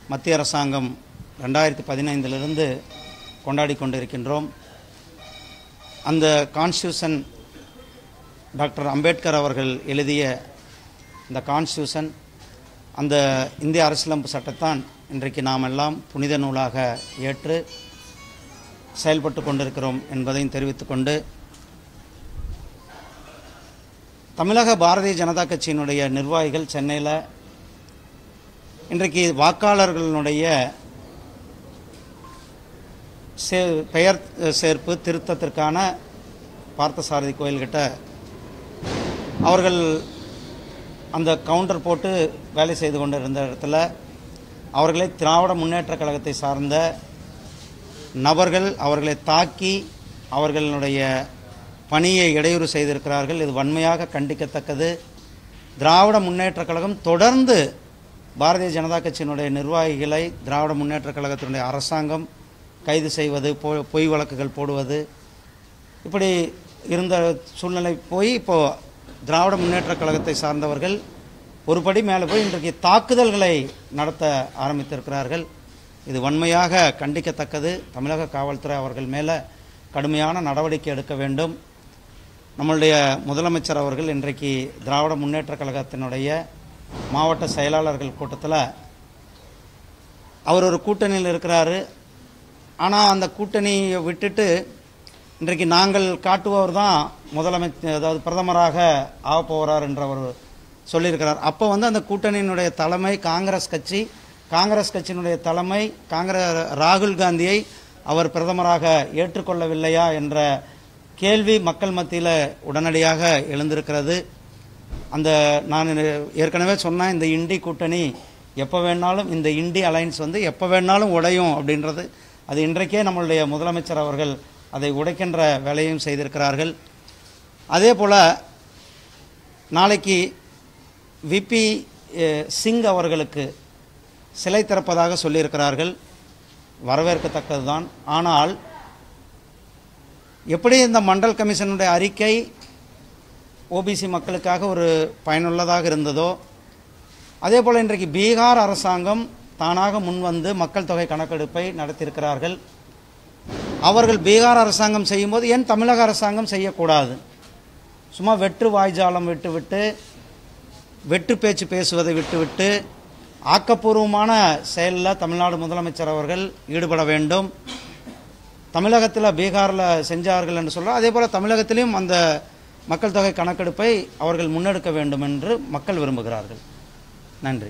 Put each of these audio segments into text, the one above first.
மத்திய அரசாங்கம் ரெண்டாயிரத்தி பதினைந்திலிருந்து கொண்டாடி கொண்டிருக்கின்றோம் அந்த கான்ஸ்டியூஷன் டாக்டர் அம்பேத்கர் அவர்கள் எழுதிய இந்த கான்ஸ்டியூஷன் அந்த இந்திய அரசியலமைப்பு சட்டத்தான் இன்றைக்கு நாம் எல்லாம் புனித நூலாக ஏற்று செயல்பட்டு கொண்டிருக்கிறோம் என்பதையும் தெரிவித்துக்கொண்டு தமிழக பாரதிய ஜனதா கட்சியினுடைய நிர்வாகிகள் சென்னையில் இன்றைக்கு வாக்காளர்களுடைய சே பெயர் சேர்ப்பு திருத்தத்திற்கான பார்த்தசாரதி கோயில்கிட்ட அவர்கள் அந்த கவுண்டர் போட்டு வேலை செய்து கொண்டிருந்த இடத்துல அவர்களை திராவிட முன்னேற்றக் கழகத்தை சார்ந்த நபர்கள் அவர்களை தாக்கி அவர்களுடைய பணியை இடையூறு செய்திருக்கிறார்கள் இது வன்மையாக கண்டிக்கத்தக்கது திராவிட முன்னேற்றக் கழகம் தொடர்ந்து பாரதிய ஜனதா கட்சியினுடைய நிர்வாகிகளை திராவிட முன்னேற்றக் கழகத்தினுடைய அரசாங்கம் கைது செய்வது பொ பொய் வழக்குகள் போடுவது இப்படி இருந்த சூழ்நிலை போய் இப்போ திராவிட முன்னேற்றக் கழகத்தை சார்ந்தவர்கள் ஒரு படி மேலே போய் இன்றைக்கு தாக்குதல்களை நடத்த ஆரம்பித்திருக்கிறார்கள் இது வன்மையாக கண்டிக்கத்தக்கது தமிழக காவல்துறை அவர்கள் மேலே கடுமையான நடவடிக்கை எடுக்க வேண்டும் நம்மளுடைய முதலமைச்சர் அவர்கள் இன்றைக்கு திராவிட முன்னேற்றக் கழகத்தினுடைய மாவட்ட செயலாளர்கள் கூட்டத்தில் அவர் ஒரு கூட்டணியில் இருக்கிறாரு ஆனால் அந்த கூட்டணியை விட்டுட்டு இன்றைக்கு நாங்கள் காட்டுபவர் தான் முதலமைச்சர் அதாவது பிரதமராக ஆகப் போகிறார் என்ற ஒரு சொல்லியிருக்கிறார் அப்போ வந்து அந்த கூட்டணியினுடைய தலைமை காங்கிரஸ் கட்சி காங்கிரஸ் கட்சியினுடைய தலைமை காங்கிரஸ் ராகுல் காந்தியை அவர் பிரதமராக ஏற்றுக்கொள்ளவில்லையா என்ற கேள்வி மக்கள் மத்தியில் உடனடியாக எழுந்திருக்கிறது அந்த நான் ஏற்கனவே சொன்னேன் இந்த இண்டி கூட்டணி எப்போ வேணாலும் இந்த இண்டி அலைன்ஸ் வந்து எப்போ வேணாலும் உடையும் அப்படின்றது அது இன்றைக்கே நம்மளுடைய முதலமைச்சர் அவர்கள் அதை உடைக்கின்ற வேலையும் செய்திருக்கிறார்கள் அதே போல் நாளைக்கு விபி சிங் அவர்களுக்கு சிலை திறப்பதாக சொல்லியிருக்கிறார்கள் வரவேற்கத்தக்கது தான் ஆனால் எப்படி இந்த மண்டல் கமிஷனுடைய அறிக்கை ஓபிசி மக்களுக்காக ஒரு பயனுள்ளதாக இருந்ததோ அதே போல் இன்றைக்கு பீகார் அரசாங்கம் தானாக முன்வந்து மக்கள் தொகை கணக்கெடுப்பை நடத்தியிருக்கிறார்கள் அவர்கள் பீகார் அரசாங்கம் செய்யும்போது ஏன் தமிழக அரசாங்கம் செய்யக்கூடாது சும்மா வெற்று வாய்ஜாலம் விட்டுவிட்டு வெற்று பேச்சு பேசுவதை விட்டுவிட்டு ஆக்கப்பூர்வமான செயலில் தமிழ்நாடு முதலமைச்சர் அவர்கள் ஈடுபட வேண்டும் தமிழகத்தில் பீகாரில் செஞ்சார்கள் என்று சொல்ல அதே போல் தமிழகத்திலையும் அந்த மக்கள் தொகை கணக்கெடுப்பை அவர்கள் முன்னெடுக்க வேண்டும் என்று மக்கள் விரும்புகிறார்கள் நன்றி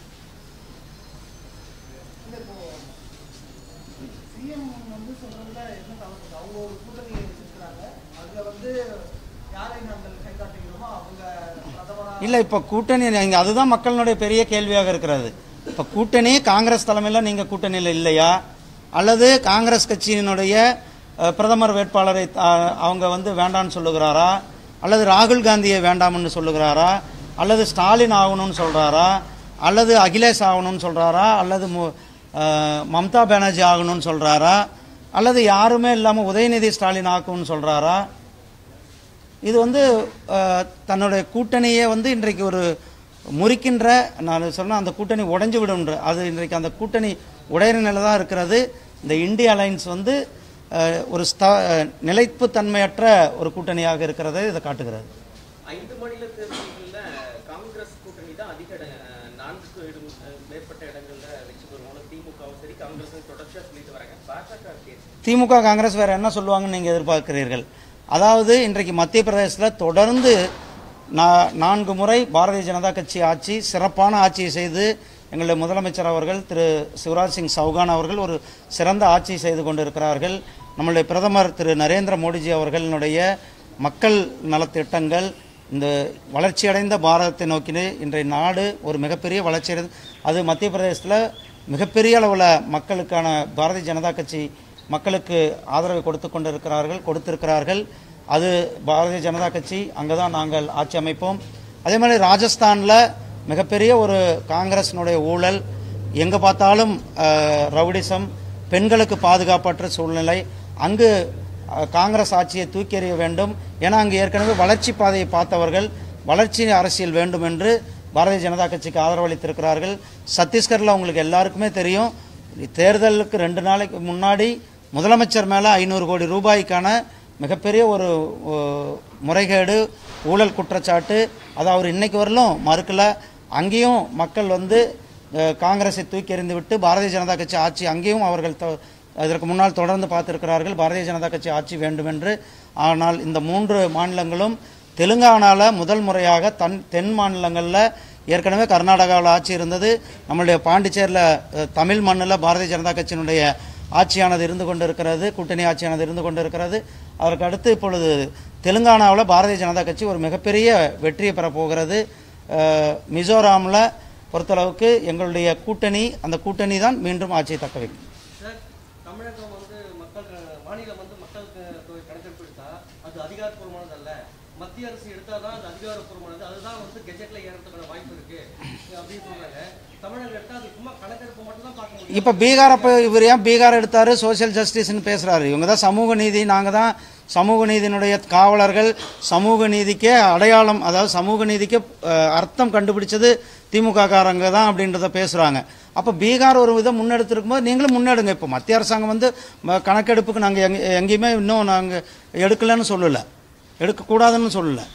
சிஎம் வந்து சொல்றதுல என்ன தவறு அவங்க ஒரு கூட்டணி வச்சிருக்கிறாங்க அதுல வந்து யாரை நாங்கள் கை காட்டுகிறோமோ அவங்க பிரதமரா இல்லை இப்போ கூட்டணி நீங்கள் அதுதான் மக்களினுடைய பெரிய கேள்வியாக இருக்கிறது இப்போ கூட்டணி காங்கிரஸ் தலைமையில் நீங்கள் கூட்டணியில் இல்லையா அல்லது காங்கிரஸ் கட்சியினுடைய அஹ், பிரதமர் வேட்பாளரை அஹ், அவங்க வந்து வேண்டான்னு சொல்லுகிறாரா அல்லது ராகுல் காந்தியை வேண்டாம்னு சொல்லுகிறாரா அல்லது ஸ்டாலின் ஆகணும்னு சொல்கிறாரா அல்லது அகிலேஷ் ஆகணும்னு சொல்கிறாரா அல்லது மு- அஹ், மம்தா பானர்ஜி ஆகணும்னு சொல்கிறாரா அல்லது யாருமே இல்லாமல் உதயநிதி ஸ்டாலின் ஆக்கணும்னு சொல்கிறாரா இது வந்து அஹ், தன்னுடைய கூட்டணியே வந்து இன்றைக்கு ஒரு முறிக்கின்ற நான் சொன்ன அந்த கூட்டணி உடைஞ்சு விடும்ன்ற அது இன்றைக்கு அந்த கூட்டணி உடையிற நிலை தான் இருக்கிறது இந்த இந்திய அலைன்ஸ் வந்து அஹ், ஒரு ஸ்தா நிலைப்பு தன்மையற்ற ஒரு கூட்டணியாக இருக்கிறதை இதை காட்டுகிறது ஐந்து மாநில தேர்தல்கள்ல காங்கிரஸ் கூட்டணி தான் அதிக இட அஹ், நான்குக்கு இடம் அஹ், மேற்பட்ட இடங்கள்ல வெற்றி பெறுவோம் திமுகவும் சரி காங்கிரஸும் தொடர்ச்சியா சொல்லிட்டு வராங்க பாஜக கேஸ் திமுக காங்கிரஸ் வேற என்ன சொல்லுவாங்கன்னு நீங்கள் எதிர்பார்க்கிறீர்கள் அதாவது இன்றைக்கு மத்திய பிரதேசத்தில் தொடர்ந்து நா- நான்கு முறை பாரதிய ஜனதா கட்சி ஆட்சி சிறப்பான ஆட்சியை செய்து எங்களுடைய முதலமைச்சர் அவர்கள் திரு சிவராஜ் சிங் சௌகான் அவர்கள் ஒரு சிறந்த ஆட்சி செய்து கொண்டிருக்கிறார்கள் நம்மளுடைய பிரதமர் திரு நரேந்திர மோடிஜி அவர்களுடைய மக்கள் நலத்திட்டங்கள் இந்த வளர்ச்சியடைந்த பாரதத்தை நோக்கினு இன்றைய நாடு ஒரு மிகப்பெரிய வளர்ச்சி அடைந்து அது மத்திய பிரதேசத்தில் மிகப்பெரிய அளவில் மக்களுக்கான பாரதிய ஜனதா கட்சி மக்களுக்கு ஆதரவை கொடுத்து கொண்டிருக்கிறார்கள் கொடுத்திருக்கிறார்கள் அது பாரதிய ஜனதா கட்சி அங்கே தான் நாங்கள் ஆட்சி அமைப்போம் அதே மாதிரி ராஜஸ்தானில் மிகப்பெரிய ஒரு காங்கிரஸினுடைய ஊழல் எங்கே பார்த்தாலும் அஹ், ரவுடிசம் பெண்களுக்கு பாதுகாப்பற்ற சூழ்நிலை அங்கு அஹ், காங்கிரஸ் ஆட்சியை தூக்கி எறிய வேண்டும் ஏன்னா அங்கு ஏற்கனவே வளர்ச்சி பாதையை பார்த்தவர்கள் வளர்ச்சி அரசியல் வேண்டும் என்று பாரதிய ஜனதா கட்சிக்கு ஆதரவளித்திருக்கிறார்கள் சத்தீஸ்கரில் உங்களுக்கு எல்லாருக்குமே தெரியும் தேர்தலுக்கு ரெண்டு நாளைக்கு முன்னாடி முதலமைச்சர் மேலே ஐநூறு கோடி ரூபாய்க்கான மிகப்பெரிய ஒரு ஓ, முறைகேடு ஊழல் குற்றச்சாட்டு அதை அவர் இன்னைக்கு வரலும் மறுக்கல அங்கேயும் மக்கள் வந்து அஹ், காங்கிரஸை தூக்கி எறிந்து விட்டு பாரதிய ஜனதா கட்சி ஆட்சி அங்கேயும் அவர்கள் தொ- இதற்கு முன்னால் தொடர்ந்து பார்த்திருக்கிறார்கள் பாரதிய ஜனதா கட்சி ஆட்சி வேண்டும் என்று ஆனால் இந்த மூன்று மாநிலங்களும் தெலுங்கானால முதல் முறையாக தன் தென் மாநிலங்களில் ஏற்கனவே கர்நாடகாவில் ஆட்சி இருந்தது நம்மளுடைய பாண்டிச்சேரியில் அஹ், தமிழ் மண்ணில் பாரதிய ஜனதா கட்சியினுடைய ஆட்சியானது இருந்து கொண்டிருக்கிறது கூட்டணி ஆட்சியானது இருந்து கொண்டிருக்கிறது அதற்கு அடுத்து இப்பொழுது தெலுங்கானாவில் பாரதிய ஜனதா கட்சி ஒரு மிகப்பெரிய வெற்றியை பெறப் போகிறது அஹ், மிசோராமில் பொறுத்தளவுக்கு எங்களுடைய கூட்டணி அந்த கூட்டணி தான் மீண்டும் ஆட்சியை தக்க வைக்கும் சார் தமிழகம் வந்து மக்கள் மாநிலம் வந்து மக்களுக்கு தொகை கணக்கெடுப்பு எடுத்தா அது அதிகாரப்பூர்வமானது அல்ல மத்திய அரசு எடுத்தாதான் அது அதிகாரப்பூர்வமானது அதுதான் வந்து கெஜெட்ல ஏறதுக்கான வாய்ப்பு இருக்கு அப்படின்னு சொல்றாங்க தமிழகம் எடுத்தா அது சும்மா கணக்கெடுப்பு மட்டும் தான் பார்க்க முடியும் இப்போ பீகார் அப்போ இவர் ஏன் பீகார் எடுத்தாரு சோஷியல் ஜஸ்டிஸ்னு பேசுறாரு இவங்க தான் சமூக நீதி நாங்கள் தான் சமூக நீதியினுடைய காவலர்கள் சமூக நீதிக்கே அடையாளம் அதாவது சமூக நீதிக்கு அஹ், அர்த்தம் கண்டுபிடிச்சது திமுக காரங்க தான் அப்படின்றத பேசுறாங்க அப்போ பீகார் ஒரு விதம் முன்னெடுத்திருக்கும் போது நீங்களும் முன்னெடுங்க இப்போ மத்திய அரசாங்கம் வந்து ம- கணக்கெடுப்புக்கு நாங்கள் எங்க எங்கேயுமே இன்னும் நாங்கள் எடுக்கலைன்னு சொல்லலை எடுக்கக்கூடாதுன்னு சொல்லலை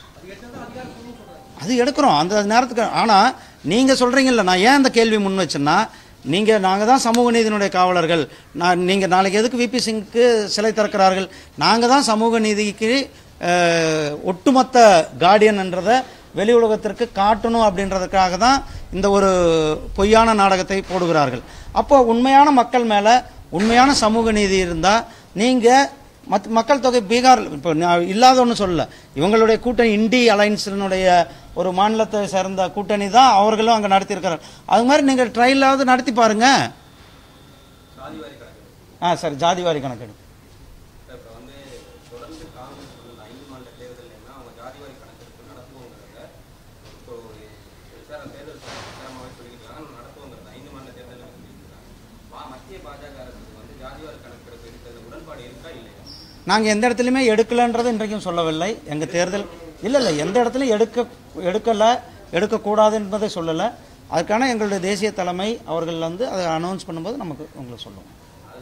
அது எடுக்கிறோம் அந்த நேரத்துக்கு ஆனால் நீங்கள் சொல்கிறீங்கல்ல நான் ஏன் இந்த கேள்வி முன் வச்சேன்னா நீங்கள் நாங்கள் தான் சமூக நீதியினுடைய காவலர்கள் நான் நீங்கள் நாளைக்கு எதுக்கு விபி சிங்க்கு சிலை திறக்கிறார்கள் நாங்கள் தான் சமூக நீதிக்கு அஹ், ஒட்டுமொத்த கார்டியன் என்றதை வெளி உலகத்திற்கு காட்டணும் அப்படின்றதுக்காக தான் இந்த ஒரு பொய்யான நாடகத்தை போடுகிறார்கள் அப்போ உண்மையான மக்கள் மேலே உண்மையான சமூக நீதி இருந்தால் நீங்கள் மத் மக்கள் தொகை பீகார் இப்போ நான் இல்லாத ஒன்று சொல்லல இவங்களுடைய கூட்டணி இண்டி அலைன்ஸினுடைய ஒரு மாநிலத்தை சேர்ந்த கூட்டணி தான் அவர்களும் அங்கே நடத்தியிருக்கிறார் அது மாதிரி நீங்கள் ட்ரையலாவது நடத்தி பாருங்க சாதிவாரி கணக்கு ஆ சார் ஜாதிவாரி கணக்கெடு இப்போ வந்து தொடர்ந்து காங்கிரஸ் வந்து ஐந்து மாநில தேர்தல்னா அவங்க ஜாதிவாரி கணக்கெடுப்பு நடத்துவோங்கிறத இப்போ சார் தேர்தல் பிரச்சாரமாகவே சொல்லியிருக்காங்க நடத்துவோங்கிறத ஐந்து மாநில தேர்தலில் சொல்லியிருக்காங்க வா மத்திய பாஜக அரசுக்கு வந்து ஜாதிவாரி கணக்கெடுப்பு எடுக்கிறது உடன்பாடு இருக்கா இல்லையா நாங்கள் எந்த இடத்துலையுமே எடுக்கலைன்றது இன்றைக்கும் சொல்லவில்லை எங்கள் தேர்தல் இல்லை இல்லை எந்த இடத்துலையும் எடுக்க எடுக்கலை எடுக்கக்கூடாது என்பதை சொல்லலை அதுக்கான எங்களுடைய தேசிய தலைமை அவர்கள் வந்து அதை அனௌன்ஸ் பண்ணும்போது நமக்கு உங்களுக்கு சொல்லுவோம்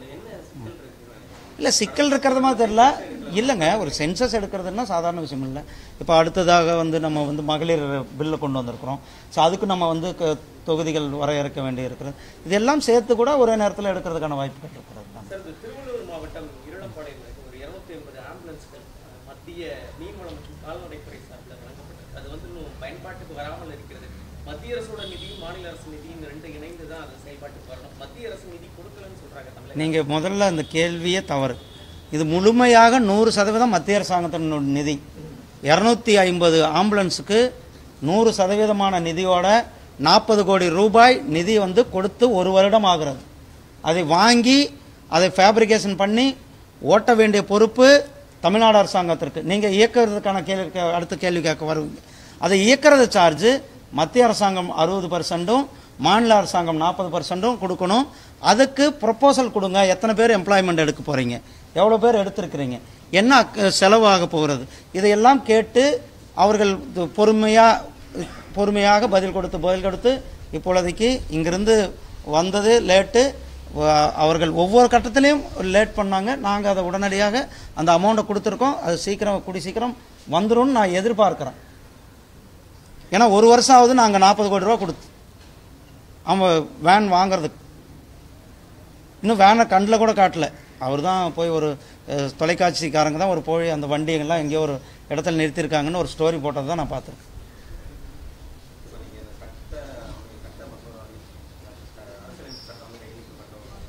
இல்லை சிக்கல் இருக்கிறது மாதிரி தெரியல இல்லைங்க ஒரு சென்சஸ் எடுக்கிறதுனா சாதாரண விஷயம் இல்லை இப்போ அடுத்ததாக வந்து நம்ம வந்து மகளிர் பில்லை கொண்டு வந்திருக்கிறோம் ஸோ அதுக்கு நம்ம வந்து க- தொகுதிகள் வரையறுக்க வேண்டி இருக்கிறது இதெல்லாம் சேர்த்து கூட ஒரே நேரத்தில் எடுக்கிறதுக்கான வாய்ப்புகள் இருக்கிறது தான் சார் இந்த திருவள்ளூர் மாவட்டம் இருளம்பாளையம் இருக்கு. ஒரு இருநூத்தி ஐம்பது ஆம்புலன்ஸ்கள் அஹ், மத்திய மீன்வளம் மற்றும் கால்நடைத்துறை சார்பில் வழங்கப்பட்டது அது வந்து இன்னும் பயன்பாட்டுக்கு வராமல் இருக்கிறது மத்திய அரசோட நிதியும் மாநில அரசு நிதியும் ரெண்டு இணைந்து தான் அது செயல்பாட்டுக்கு வரணும் மத்திய அரசு நிதி கொடுக்கலன்னு சொல்றாங்க தமிழக நீங்கள் முதல்ல அந்த கேள்வியே தவறு இது முழுமையாக நூறு சதவீதம் மத்திய அரசாங்கத்தின் நிதி இரநூத்தி ஐம்பது ஆம்புலன்ஸுக்கு நூறு சதவீதமான நிதியோட நாற்பது கோடி ரூபாய் நிதி வந்து கொடுத்து ஒரு வருடம் ஆகிறது அதை வாங்கி அதை ஃபேப்ரிகேஷன் பண்ணி ஓட்ட வேண்டிய பொறுப்பு தமிழ்நாடு அரசாங்கத்திற்கு நீங்கள் இயக்குறதுக்கான கேள்வி கே- அடுத்த கேள்வி கேட்க வருவீங்க அதை இயக்கிறது சார்ஜ் மத்திய அரசாங்கம் அறுபது பர்சன்ட்டும் மாநில அரசாங்கம் நாற்பது பர்சன்ட்டும் கொடுக்கணும் அதுக்கு ப்ரொப்போசல் கொடுங்க எத்தனை பேர் எம்ப்ளாய்மெண்ட் எடுக்க போகிறீங்க எவ்வளோ பேர் எடுத்திருக்கிறீங்க என்ன அக்க- செலவாக போகிறது இதையெல்லாம் கேட்டு அவர்கள் பொறுமையாக பொறுமையாக பதில் கொடுத்து பதில் கொடுத்து இப்பொழுதைக்கு இங்கிருந்து வந்தது லேட்டு வ- அவர்கள் ஒவ்வொரு கட்டத்திலையும் லேட் பண்ணாங்க நாங்கள் அதை உடனடியாக அந்த அமௌண்ட்டை கொடுத்துருக்கோம் அது சீக்கிரம் கூடி சீக்கிரம் வந்துரும்னு நான் எதிர்பார்க்குறேன் ஏன்னா ஒரு வருஷம் ஆகுது நாங்கள் நாற்பது கோடி ரூபா கொடுத்து அவன் வேன் வாங்குறதுக்கு இன்னும் வேனை கண்ணில் கூட காட்டல அவர் தான் போய் ஒரு அஹ், தொலைக்காட்சிக்காரங்க தான் ஒரு போய் அந்த வண்டியெல்லாம் எங்கேயோ ஒரு இடத்துல நிறுத்தியிருக்காங்கன்னு ஒரு ஸ்டோரி போட்டதை தான் நான் பார்த்துருக்கேன் இப்போ நீங்கள் இந்த கட்ட அவங்க கட்ட மசோதா அரசியலமைப்பு சட்டம் வந்து கையெழுத்து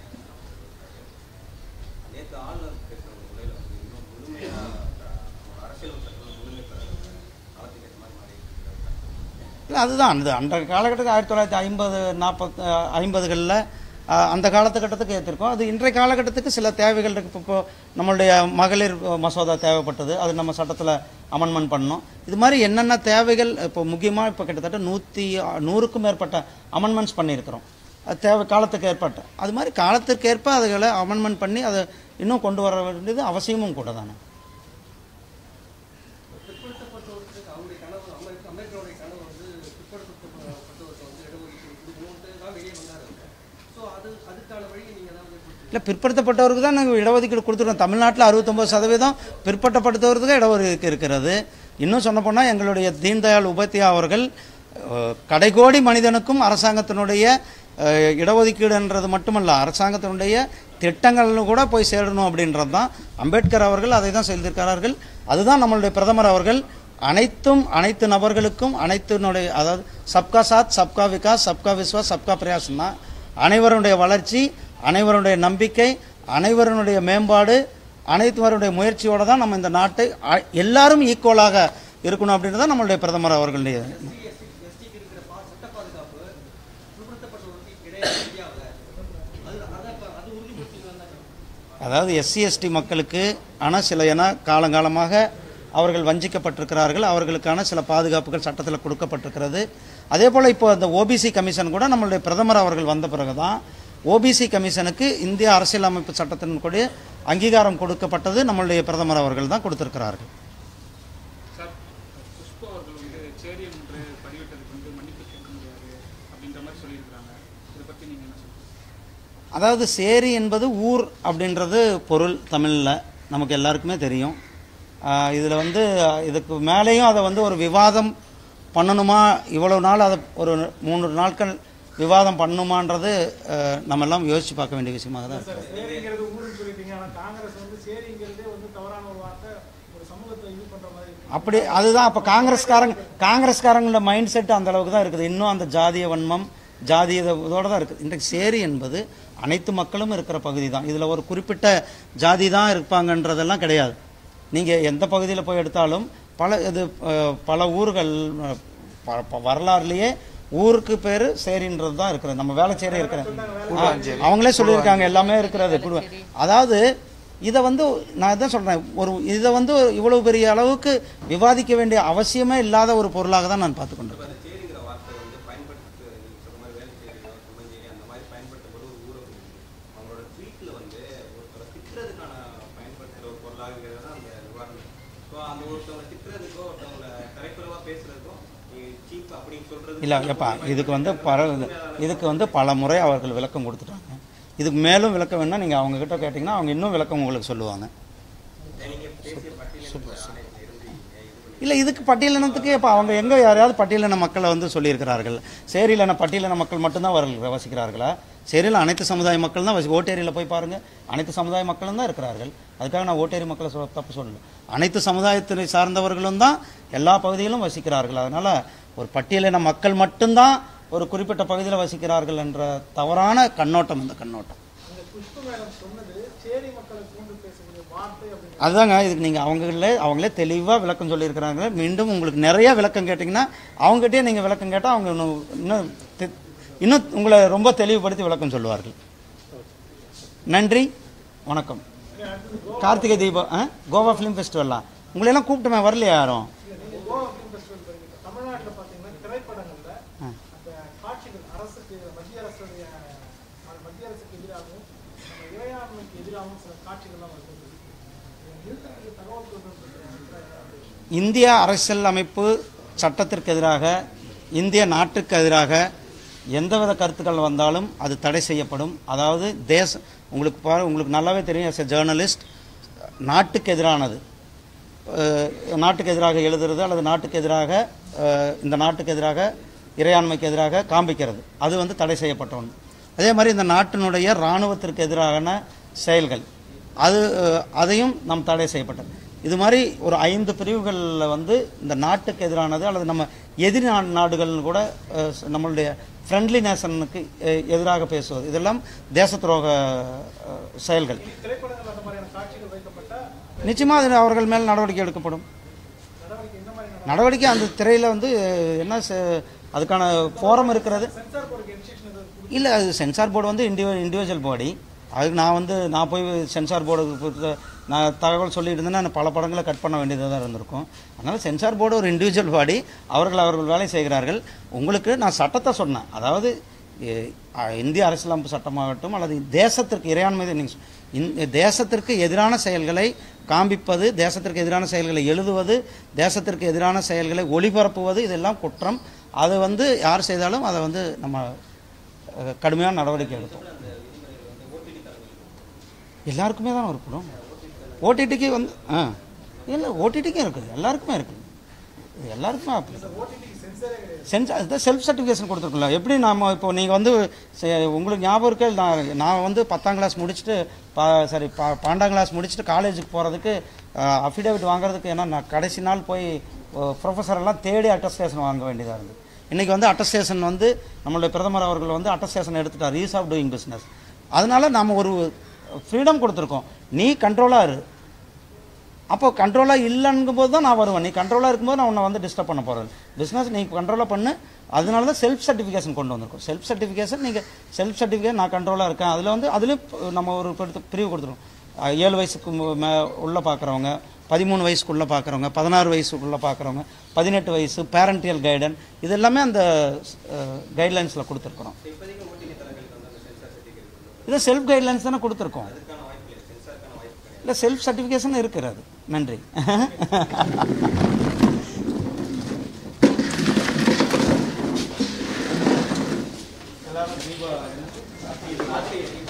நேற்று ஆளுநர் பேசுகிற முறையில் வந்து இன்னும் முழுமையாக அரசியல் சட்டம் முழுமை பெற காலத்துக்கு ஏற்ற மாதிரி மாறி இருக்கிறாங்க இல்லை அதுதான் இது அன்றைய காலகட்டத்துக்கு ஆயிரத்தி தொள்ளாயிரத்தி ஐம்பது நாற்பத் ஐம்பதுகளில் அந்த காலத்துக்கட்டத்துக்கு ஏற்றிருக்கோம் அது இன்றைய காலகட்டத்துக்கு சில தேவைகள் இருக்கு இப்போ இப்போ நம்மளுடைய மகளிர் மசோதா தேவைப்பட்டது அது நம்ம சட்டத்தில் அமெண்ட்மெண்ட் பண்ணோம் இது மாதிரி என்னென்ன தேவைகள் இப்போ முக்கியமாக இப்போ கிட்டத்தட்ட நூற்றி நூறுக்கும் மேற்பட்ட அமெண்ட்மெண்ட்ஸ் பண்ணியிருக்கிறோம் அது தேவை காலத்துக்கு ஏற்பட்ட அது மாதிரி காலத்திற்கு ஏற்ப அதுகளை அமெண்ட்மெண்ட் பண்ணி அதை இன்னும் கொண்டு வர வேண்டியது அவசியமும் கூட தானே பிற்படுத்தப்பட்டவருக்கு அவருடைய கனவு அமெரிக்கா அமெரிக்காவுடைய கனவு வந்து பிற்படுத்தப்பட்ட அது அதுக்கான வழியை நீங்க ஏதாவது கொடுத்து- இல்லை பிற்படுத்தப்பட்டவருக்கு தான் நாங்கள் இடஒதுக்கீடு கொடுத்துருக்கோம் தமிழ்நாட்டில் அறுபத்தொம்பது சதவீதம் பிற்படுத்தப்பட்டவருக்கு இடஒதுக்கீடு இருக்கிறது இன்னும் சொல்ல போனால் எங்களுடைய தீன்தயாள் உபாத்யா அவர்கள் அஹ், கடைகோடி மனிதனுக்கும் அரசாங்கத்தினுடைய அஹ், இடஒதுக்கீடுன்றது மட்டுமல்ல அரசாங்கத்தினுடைய திட்டங்கள்னு கூட போய் சேரணும் அப்படின்றது தான் அம்பேத்கர் அவர்கள் அதை தான் செய்திருக்கிறார்கள் அதுதான் நம்மளுடைய பிரதமர் அவர்கள் அனைத்தும் அனைத்து நபர்களுக்கும் அனைத்தினுடைய அதாவது சப்கா சாத் சப்கா விகாஸ் சப்கா விஸ்வாஸ் சப்கா பிரயாசம்னா அனைவருடைய வளர்ச்சி அனைவருடைய நம்பிக்கை அனைவருடைய மேம்பாடு அனைத்துவருடைய முயற்சியோட தான் நம்ம இந்த நாட்டை அ- எல்லாரும் ஈக்குவலாக இருக்கணும் அப்படின்றது தான் நம்மளுடைய பிரதமர் அவர்களுடைய எஸ்டிக்கு இருக்கிற பா சட்ட பாதுகாப்பு பிற்படுத்தப்பட்டவர்களுக்கு கிடையாது இந்தியாவில் அது அதை இப்ப- அது உறுதிப்படுத்திக்கலாம் அதாவது எஸ்சி எஸ்டி மக்களுக்கு ஆனால் சில என காலங்காலமாக அவர்கள் வஞ்சிக்கப்பட்டிருக்கிறார்கள் அவர்களுக்கான சில பாதுகாப்புகள் சட்டத்தில் கொடுக்கப்பட்டிருக்கிறது அதே போல் இப்போ அந்த ஓபிசி கமிஷன் கூட நம்மளுடைய பிரதமர் அவர்கள் வந்த பிறகு தான் ஓபிசி கமிஷனுக்கு இந்திய அரசியலமைப்பு சட்டத்தின் கூட அங்கீகாரம் கொடுக்கப்பட்டது நம்மளுடைய பிரதமர் அவர்கள் தான் கொடுத்திருக்கிறார்கள் சார் புஷ்பா அவர்கள் வந்து சேரி என்று பதிவிட்டதுக்கு வந்து மன்னிப்பு கேட்க முடியாது அப்படின்ற மாதிரி சொல்லியிருக்கிறாங்க இதை பற்றி நீங்கள் என்ன சொல்றீங்க அதாவது சேரி என்பது ஊர் அப்படின்றது பொருள் தமிழில் நமக்கு எல்லாருக்குமே தெரியும் இதில் வந்து ஆஹ், இதுக்கு மேலேயும் அதை வந்து ஒரு விவாதம் பண்ணணுமா இவ்வளவு நாள் அதை ஒரு மூன்று நாட்கள் விவாதம் பண்ணணுமான்றது ஆஹ், நம்ம எல்லாம் யோசிச்சு பார்க்க வேண்டிய விஷயமாக தான் இருக்குது சேரிங்கிறது ஊருன்னு சொல்லிட்டீங்க ஆனா காங்கிரஸ் வந்து சேரிங்கிறதே வந்து தவறான ஒரு வார்த்தை ஒரு சமூகத்தை இது பண்ற மாதிரி இருக்கு அப்படி அதுதான் அப்போ காங்கிரஸ்காரங்க காங்கிரஸ்காரங்களோட மைண்ட் செட் அந்த அளவுக்கு தான் இருக்குது இன்னும் அந்த ஜாதிய வன்மம் ஜாதிய இதோட தான் இருக்குது இன்றைக்கு சேரி என்பது அனைத்து மக்களும் இருக்கிற பகுதி தான் இதில் ஒரு குறிப்பிட்ட ஜாதி தான் இருப்பாங்கன்றதெல்லாம் கிடையாது நீங்கள் எந்த பகுதியில் போய் எடுத்தாலும் பல இது அஹ், பல ஊர்கள் அஹ், ப- ப- வரலாறுலேயே ஊருக்கு பேர் சேரின்றது தான் இருக்கிறது நம்ம வேலை சேரி இருக்கிற ஆ, அவங்களே சொல்லியிருக்காங்க எல்லாமே இருக்கிறது குடும்ப- அதாவது இதை வந்து நான் தான் சொல்கிறேன் ஒரு இதை வந்து இவ்வளவு பெரிய அளவுக்கு விவாதிக்க வேண்டிய அவசியமே இல்லாத ஒரு பொருளாக தான் நான் பார்த்துக்கொண்டேன் இப்போ அந்த சேரிங்கிற வார்த்தை வந்து பயன்படுத்து நீங்கள் சொல்ற மாதிரி வேலை சேரியோ சுமஞ்சேரி அந்த மாதிரி பயன்படுத்தும் போது ஒரு ஊரை அவங்களோட ட்வீட்டில் வந்து ஒருத்தரை திட்டுறதுக்கான பயன்படுத்துகிற ஒரு பொருளாக இருக்கிறது தான் அந்த நிவாரணம் ஸோ அந்த ஒருத்தவங்களை திட்டுறதுக்கோ ஒருத்தவங்களை தரைக்குறைவாக பேசுறதுக்கோ சீப் அப்படின்னு சொல்றது இல்லை எப்பா இதுக்கு வந்து பல இதுக்கு வந்து பல முறை அவர்கள் விளக்கம் கொடுத்துட்டாங்க இதுக்கு மேலும் விளக்கம் வேணால் நீங்கள் அவங்க கிட்ட கேட்டிங்கன்னா அவங்க இன்னும் விளக்கம் உங்களுக்கு சொல்லுவாங்க நீங்க பேசிய பட்டியலில் ஆணையத்தில் இருந்து இது இல்லை இதுக்கு பட்டியலினத்துக்கு இப்போ அவங்க எங்கே யாரையாவது பட்டியலின மக்களை வந்து சொல்லியிருக்கிறார்கள் சேரியிலான பட்டியலின மக்கள் மட்டும்தான் வர வசிக்கிறார்களா சேரியில் அனைத்து சமுதாய மக்கள் தான் வசி ஓட்டேரியில் போய் பாருங்கள் அனைத்து சமுதாய மக்களும் தான் இருக்கிறார்கள் அதுக்காக நான் ஓட்டேரி மக்களை சொல்ல தப்பு சொல்லல அனைத்து சமுதாயத்தினை சார்ந்தவர்களும் தான் எல்லா பகுதியிலும் வசிக்கிறார்கள் அதனால் ஒரு பட்டியலின மக்கள் மட்டும்தான் ஒரு குறிப்பிட்ட பகுதியில் வசிக்கிறார்கள் என்ற தவறான கண்ணோட்டம் இந்த கண்ணோட்டம் அந்த புஷ்பு மேடம் சொன்னது சேரி மக்களை கூண்டு பேசக்கூடிய வார்த்தை அப்படின்னு அதுதாங்க இதுக்கு நீங்கள் அவங்களே அவங்களே தெளிவாக விளக்கம் சொல்லியிருக்கிறாங்க மீண்டும் உங்களுக்கு நிறைய விளக்கம் கேட்டிங்கன்னா அவங்ககிட்டயே நீங்கள் விளக்கம் கேட்டால் அவங்க இன்னும் இன்னும் தெ- இன்னும் உங்களை ரொம்ப தெளிவுபடுத்தி விளக்கம் சொல்லுவார்கள் நன்றி வணக்கம் கார்த்திகை தீபம் ஆ? கோவா ஃபிலிம் ஃபெஸ்டிவல்லாம் உங்களையெல்லாம் கூப்பிட்டுமே வரலையா யாரும் இல்ல, நீங்க கோவா ஃபிலிம் ஃபெஸ்டிவல் போறீங்க தமிழ்நாட்டில் பார்த்தீங்கன்னா திரைப்படங்கள்ல ஆ. அந்த காட்சிகள் அரசுக்கு மத்திய அரசுடைய ம- மத்திய அரசுக்கு எதிராகவும் நம்ம இறையாண்மைக்கு எதிராகவும் சில காட்சிகள்லாம் வருது இதை நிறுத்தத்துக்கு தகவல் தொழில்நுட்பத்துறை அமைச்சர் ஏதாவது இந்திய அரசியல் அமைப்பு சட்டத்திற்கு எதிராக இந்திய நாட்டுக்கு எதிராக எந்தவித கருத்துக்கள் வந்தாலும் அது தடை செய்யப்படும் அதாவது தேச உங்களுக்கு பா உங்களுக்கு நல்லாவே தெரியும் எஸ் எ ஜேர்னலிஸ்ட் நாட்டுக்கு எதிரானது அஹ், நாட்டுக்கு எதிராக எழுதுறது அல்லது நாட்டுக்கு எதிராக அஹ், இந்த நாட்டுக்கு எதிராக இறையாண்மைக்கு எதிராக காண்பிக்கிறது அது வந்து தடை செய்யப்பட்ட ஒன்று அதே மாதிரி இந்த நாட்டினுடைய இராணுவத்திற்கு எதிரான செயல்கள் அது அஹ், அதையும் நம் தடை செய்யப்பட்டது இது மாதிரி ஒரு ஐந்து பிரிவுகளில் வந்து இந்த நாட்டுக்கு எதிரானது அல்லது நம்ம எதிரி நா- நாடுகள்னு கூட அஹ், ச- நம்மளுடைய ஃப்ரெண்ட்லி நேஷனுக்கு அஹ், எதிராக பேசுவது இதெல்லாம் தேச துரோக அஹ், செயல்கள் திரைப்படங்கள் அந்த மாதிரியான காட்சிகள் வைக்கப்பட்ட நிச்சயமாக அது அவர்கள் மேல் நடவடிக்கை எடுக்கப்படும் நடவடிக்கை என்ன மாதிரி நடவடிக்கை அந்த திரையில் வந்து என்ன செ- அதுக்கான ஃபோரம் இருக்கிறது சென்சார் போர்டுக்கு இன்ஸ்ட்ரக்ஷன் எதாவது இல்லை அது சென்சார் போர்டு வந்து இண்டிவி இண்டிவிஜுவல் பாடி அதுக்கு நான் வந்து நான் போய் சென்சார் போர்டுக்கு கொடுத்து நான் தகவல் சொல்லிட்டு இருந்தேன்னா நான் பல படங்களை கட் பண்ண வேண்டியதாக தான் இருந்திருக்கும் அதனால் சென்சார் போர்டு ஒரு இண்டிவிஜுவல் பாடி அவர்கள் அவர்கள் வேலை செய்கிறார்கள் உங்களுக்கு நான் சட்டத்தை சொன்னேன் அதாவது எ- அ- இந்திய அரசியலமைப்பு சட்டமாகட்டும் அல்லது தேசத்திற்கு இறையாண்மை நீங்கள் இந்த தேசத்திற்கு எதிரான செயல்களை காண்பிப்பது தேசத்திற்கு எதிரான செயல்களை எழுதுவது தேசத்திற்கு எதிரான செயல்களை ஒளிபரப்புவது இதெல்லாம் குற்றம் அது வந்து யார் செய்தாலும் அதை வந்து நம்ம அஹ், கடுமையான நடவடிக்கை எடுப்போம் அந்த எல்லாருக்குமே தான் இருக்கணும் ஓடிடிக்கு வந்து ஆ இல்லை ஓடிடிக்கும் இருக்குது எல்லாருக்குமே இருக்குது இது எல்லாருக்குமே அப்படி ஓடிடிக்கு சென்சரே கிடையாது சென்ஸ் அதுதான் செல்ஃப் சர்டிஃபிகேஷன் கொடுத்துருக்கோம்ல எப்படி நாம இப்போ நீங்கள் வந்து சே- உங்களுக்கு ஞாபகம் இருக்கு நான் நான் வந்து பத்தாம் கிளாஸ் முடிச்சுட்டு பா சாரி பா பன்னெண்டாம் கிளாஸ் முடிச்சுட்டு காலேஜுக்கு போகிறதுக்கு அஃபிடேவிட் வாங்குறதுக்கு ஏன்னா நான் கடைசி நாள் போய் ப்ரொஃபஸர் எல்லாம் தேடி அட்டஸ்டேஷன் வாங்க வேண்டியதாக இருந்தது இன்றைக்கி வந்து அட்டஸ்டேஷன் வந்து நம்மளுடைய பிரதமர் அவர்கள் வந்து அட்டஸ்டேஷன் எடுத்துட்டார் ஈஸ் ஆஃப் டூயிங் பிஸ்னஸ் அதனால நாம் ஒரு ஃப்ரீடம் கொடுத்துருக்கோம் நீ கண்ட்ரோலாக இரு அப்போ கண்ட்ரோலாக இல்லைங்கும் போது தான் நான் வருவேன் நீ கண்ட்ரோலாக இருக்கும்போது நான் உன்னை வந்து டிஸ்டர்ப் பண்ண போகிறது பிஸ்னஸ் நீ கண்ட்ரோலாக பண்ணு அதனால தான் செல்ஃப் சர்டிஃபிகேஷன் கொண்டு வந்திருக்கோம் செல்ஃப் சர்டிஃபிகேஷன் நீங்கள் செல்ஃப் சர்டிஃபிகேட் நான் கண்ட்ரோலாக இருக்கேன் அதில் வந்து அதுலேயும் நம்ம ஒரு பிரித்து- பிரிவு கொடுத்துருவோம் அஹ் ஏழு வயசுக்கு மு- மே உள்ளே பார்க்குறவங்க பதிமூணு வயசுக்குள்ளே பார்க்குறவங்க பதினாறு வயசுக்குள்ளே பார்க்குறவங்க பதினெட்டு வயசு பேரண்டியல் கைடன் இது எல்லாமே அந்த கைட்லைன்ஸில் கொடுத்துருக்குறோம் இப்போதைக்கு ஓடிடி தளங்களுக்கு வந்து அந்த சென்சார் சர்டிஃபிகேட் கொண்டு இதை செல்ஃப் கைட்லைன்ஸ் தானே கொடுத்துருக்கோம் அதுக்கான வாய்ப்பு இல்லை சென்சாருக்கான வாய்ப்பு கிடையாது இல்லை செல்ஃப் சர்டிஃபிகேஷன் இருக்கிறது நன்றி கார்த்திகை